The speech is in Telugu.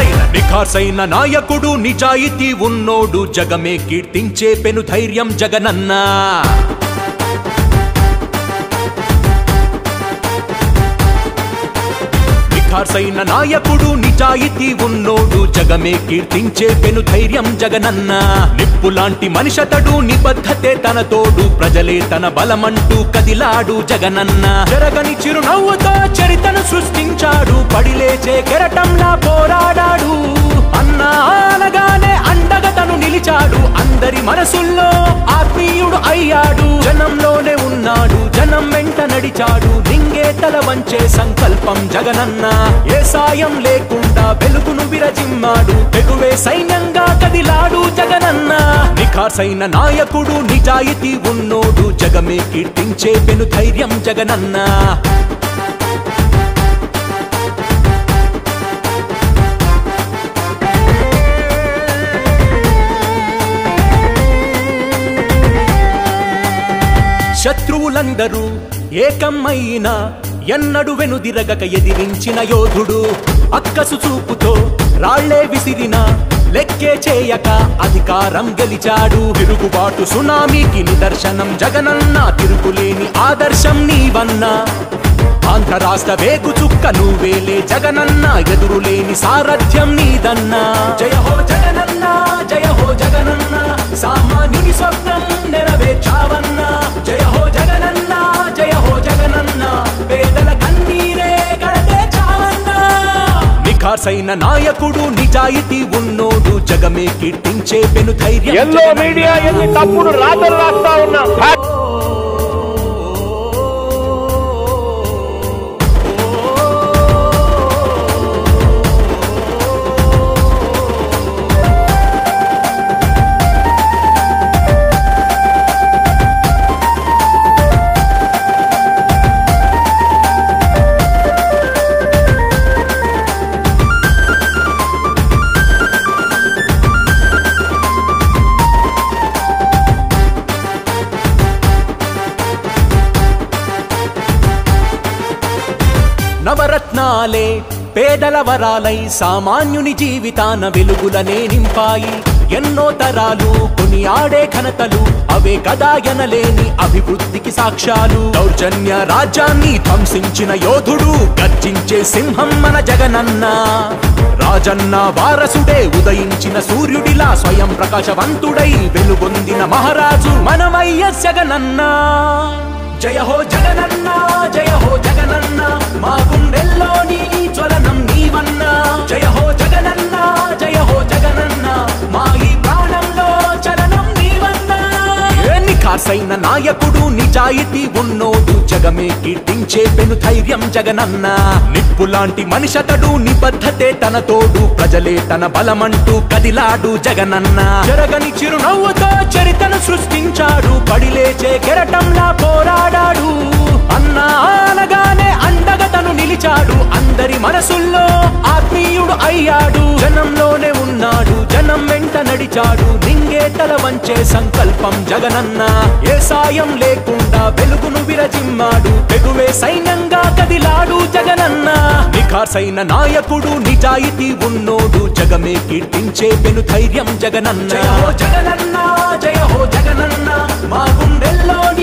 నిఖార్సైన నాయకుడు నిజాయితీ ఉన్నోడు జగమే కీర్తించే పెను ధైర్యం జగనన్నా నిఖార్సైన నాయకుడు నిజాయితీ ఉన్నోడు జగమే కీర్తించే పెను ధైర్యం జగనన్న నిప్పులాంటి మనిషతడు నిబద్ధతే తన తోడు ప్రజలే తన బలమంటూ కదిలాడు జగనన్న జరగని చిరునవ్వుతో చరితను సృష్టించాడు పడిలేచే కెరటంలా పోరాడాడు అన్నా అనగానే అండగా తను నిలిచాడు అందరి మనసుల్లో ఆత్మీయుడు అయ్యాడు జనంలోనే ఉన్నాడు జనం వెంట నడిచాడు నింగే తల వంచే సంకల్పం జగనన్న ఏ సాయం లేకుండా వెలుగును విరజిమ్మాడు తెగువే సైన్యంగా కదిలాడు జగనన్న నిఖార్సైన నాయకుడు నిజాయితీ ఉన్నోడు జగమే కీర్తించే పెను ధైర్యం జగనన్న శత్రువులందరూ ఏకమ్మైన ఎన్నడు వెనుదిరగక ఎదిరించిన యోధుడు అక్కసు చూపుతో రాళ్లే విసిరిన లెక్కే చేయక అధికారం గెలిచాడు తిరుగుబాటు సునామీకి నిదర్శనం జగనన్న తిరుగులేని ఆదర్శం నీవన్నా ఆంధ్ర రాష్ట్ర వేగు చుక్క నువ్వేలే జగనన్న ఎదురులేని సారథ్యం నీదన్నా జయ హో జగనన్న జయ హో జగనన్న సామాన్యుని స్వప్నం నెరవేర్చావన్న జయ హో జగనన్న జయ హో జగనన్న పేదల కన్నీరే కడతే చావన్న నిఖార్సైన నాయకుడు నిజాయితీ ఉన్నోడు జగమే కీర్తించే పెను ధైర్యం ఎల్లో జగనన్న. మీడియా ఎన్ని తప్పుడు రాతలు రాస్తా ఉన్నా నవరత్నాలే పేదల వరాలై సామాన్యుని జీవితాన వెలుగులనే నింపాయి ఎన్నో తరాలు కొనియాడే ఘనతలు అవే కదా ఎనలేని అభివృద్ధికి సాక్ష్యాలు దౌర్జన్య రాజ్యాన్ని ధ్వంసించిన యోధుడు గర్జించే సింహం మన జగనన్న రాజన్న వారసుడే ఉదయించిన సూర్యుడిలా స్వయం ప్రకాశవంతుడై వెలుగొందిన మహారాజు మన వైఎస్ జగనన్న జయ హో జగనన్న జయ హో జగనన్న మా గుండెల్లోని జ్వలనం నీవన్న జయ హో జగనన్న జయ హో జగనన్న మా ఈ ప్రాణంలో చలనం నీవన్న ఎన్ని కాసైన నాయకుడు నిజాయితీ ఉన్నోడు జగమే కీర్తించే పెను ధైర్యం జగనన్న నిప్పులాంటి మనిషతడు నిబద్ధతే తన తోడు ప్రజలే తన బలమంటూ కదిలాడు జగనన్న జరగని చిరునవ్వుతో చరితను సృష్టించాడు పడిలేచే కెరటంలా పోరాడాడు అన్నా అనగానే అండగా తను నిలిచాడు అందరి మనసుల్లో ఆత్మీయుడు అయ్యాడు జనంలోనే ఉన్నాడు జనం వెంట నడిచాడు నింగే తల వంచే సంకల్పం జగనన్న ఏ సాయం లేకుండా వెలుగును విరజిమ్మాడు తెగువే సైన్యంగా కదిలాడు జగనన్న నిఖార్సైన నాయకుడు నిజాయితీ ఉన్నోడు జగమే కీర్తించే పెను ధైర్యం జగనన్న జయ హో జగనన్న జయ హో జగనన్న మా గుండెల్లోని